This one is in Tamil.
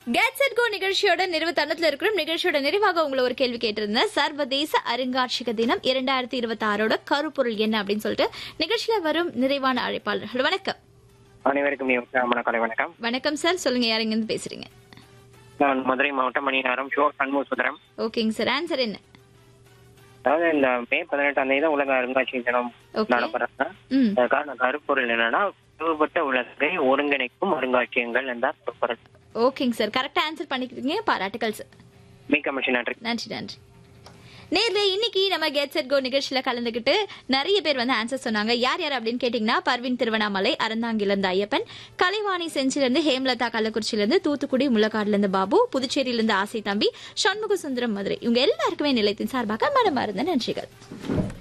கெட் செட் கோ நிகழ்ச்சியோட நிறைவு தருணத்துல இருக்கிறோம் நிகழ்ச்சியோட நிறைவாக உங்களை ஒரு கேள்வி கேட்டிருந்தேன் சர்வதேச அருங்காட்சியக தினம் இரண்டாயிரத்தி இருபத்தி ஆறோட கருப்பொருள் என்ன அப்படின்னு சொல்லிட்டு நிகழ்ச்சியில வரும் நிறைவான அழைப்பாளர்கள் வணக்கம் அனைவருக்கும் நியமன கலை வணக்கம் வணக்கம் சார் சொல்லுங்க யார் இருந்து பேசுறீங்க நான் மதுரை மாவட்டம் மணிநகரம் ஷோ சண்முக சுந்தரம் ஓகேங்க சார் ஆன்சர் என்ன அதாவது இந்த மே பதினெட்டாம் தேதி தான் உலக அருங்காட்சியக தினம் ஓகே நடப்படுறாங்க ம் அதுக்கான கருப்பொருள் என்னன்னா பிளவுபட்ட உலகை ஒருங்கிணைக்கும் அருங்காட்சியகங்கள் என்றார் கருப்பொருள் ஓகேங்க சார் கரெக்டா ஆன்சர் பண்ணிக்கிறீங்க பாராட்டுகள் சார் மிக்க மகிழ்ச்சி நன்றி நன்றி நன்றி நேர்ல இன்னைக்கு நம்ம கெட் செட் கோ நிகழ்ச்சியில கலந்துக்கிட்டு நிறைய பேர் வந்து ஆன்சர் சொன்னாங்க யார் யார் அப்படின்னு கேட்டீங்கன்னா பர்வீன் திருவண்ணாமலை அறந்தாங்கிலிருந்து ஐயப்பன் கலைவாணி செஞ்சில இருந்து ஹேம்லதா கள்ளக்குறிச்சியில இருந்து தூத்துக்குடி முள்ளக்காடுல இருந்து பாபு புதுச்சேரியில இருந்து ஆசை தம்பி சண்முக சுந்தரம் மதுரை இவங்க எல்லாருக்குமே நிலையத்தின் சார்பாக மனமார்ந்த நன்றிகள்